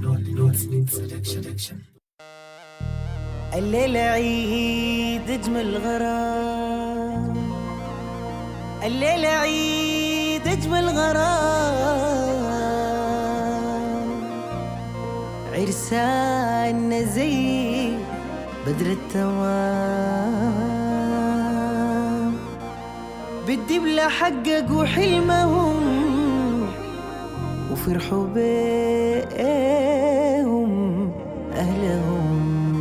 الليلة عيد اجمل غرام الليلة عيد اجمل غرام عرسان زي بدر التمام بدي بلا حققوا حلمهم وفرحوا بيهم أهلهم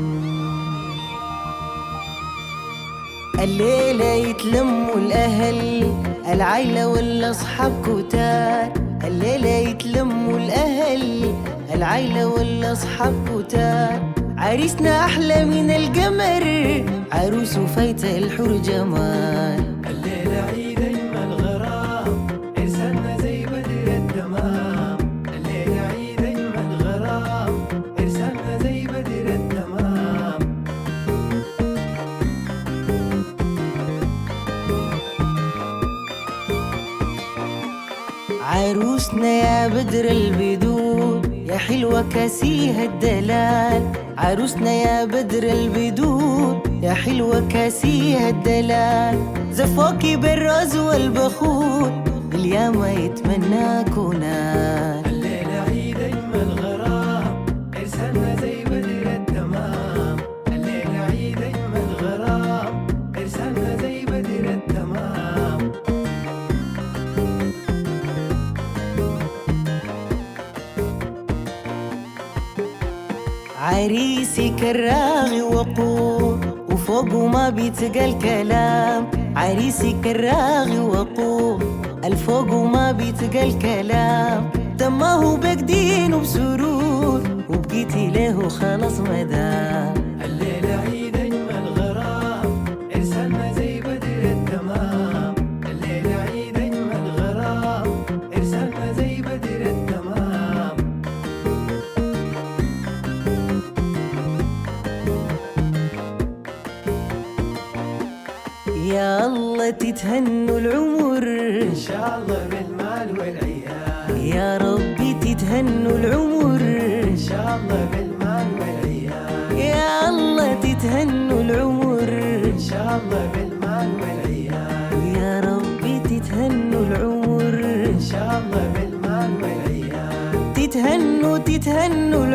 الليلة يتلموا الأهل العيلة والأصحاب كتار الليلة يتلموا الأهل العيلة والأصحاب كتار عريسنا أحلى من القمر عروس فايته الحور جمال الليلة عيد أجمل غرام إرسالنا زي بدر التمام الليلة عيد أجمل غرام إرسالنا زي بدر التمام عروسنا يا بدر البدور يا حلوة كاسيها الدلال عروسنا يا بدر البدور يا حلوة كاسيها الدلال زفوكي بالرز والبخور الياما يتمناك ونال الليلة عيد أجمل غرام إرسالنا زي بدر التمام الليلة عيد أجمل غرام إرسالنا زي بدر التمام عريسي كراغي وقور وفوقه ما بيتقى الكلام عريسي كراغي وقور الفوق وما بيتقى الكلام دمه بقدين وبسرور وبقيتي له خلاص مدام الليلة عيد أجمل غرام إرسالنا زي بدر التمام الليلة عيد أجمل غرام إرسالنا زي بدر التمام يا الله تتهنوا العمر إن شاء الله بالمال والعيال يا ربي تتهنوا العمر إن شاء الله بالمال والعيال يا الله تتهنوا العمر إن شاء الله بالمال والعيال يا ربي تتهنوا العمر إن شاء الله بالمال والعيال تتهنوا تتهنوا